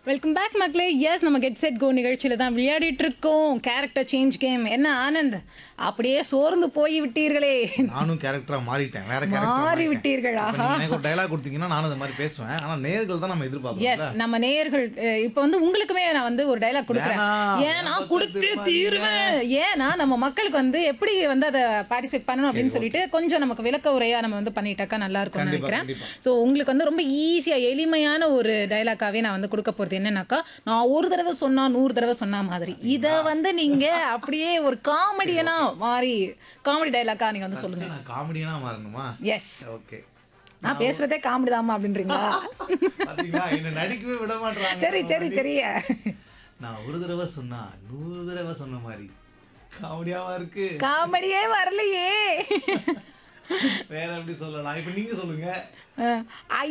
Welcome back மக்களே yes நம்ம get set go நிகழ்ச்சியில தான் விளையாடிட்டு இருக்கோம் கேரக்டர் சேஞ்ச் கேம் என்ன ஆனந்த் அப்படியே சோர்ந்து போய் விட்டீர்களே நானும் கேரக்டரா மாறிட்டேன் வேற character மாறி மாறிட்டேன். விட்டீர்கள், இப்ப ஆஹா. நீங்க எனக்கு ஒரு டைலாக் கொடுத்தீங்கன்னா நானும் இந்த மாதிரி பேசுவேன் ஆனா நேர்கள் தான் நம்ம எஸ் எதிர்பார்க்கறோம் நம்ம நேயர்கள் அஹ், இப்ப வந்து உங்களுக்குமே நான் வந்து ஒரு டைலாக் கொடுக்குறேன் வேணாம், ஏன்னா வேணாம், கொடுத்து திரும்ப தீருவேன் ஏன்னா நம்ம மக்களுக்கு வந்து எப்படி வந்து அதை பார்ட்டிசிபேட் பண்ணணும் அப்படின்னு சொல்லிட்டு கொஞ்சம் நமக்கு விளக்க உரையா நம்ம வந்து பண்ணிட்டாக்கா நல்லா இருக்கும்னு கண்டிப்பா, நினைக்கிறேன் கண்டிப்பா. ஸோ உங்களுக்கு வந்து ரொம்ப ஈஸியா எளிமையான ஒரு டைலாக்காவே நான் வந்து கொடுக்க போறது என்னன்னாக்கா நான் ஒரு தடவை சொன்னா நூறு தடவை சொன்ன மாதிரி இதை வந்து நீங்க அப்படியே ஒரு காமெடியனா மாறி காமெடி டைலாக்கா நீங்க வந்து சொல்லுங்க நான் காமெடியனா மாறணுமா எஸ் ஓகே நான் பேசுறதே காமெடி தாமா அப்படின்றீங்களா பாத்தீங்களா என்ன நடிக்கவே விட மாட்டாங்க சரி சரி தெரிய நான் ஒரு தடவை சொன்னா நூறு தடவை சொன்ன மாதிரி காமெடியாவா இருக்கு காமெடியே வரலையே வேற எப்படி சொல்லலாம் இப்ப நீங்க சொல்லுங்க அஹ்,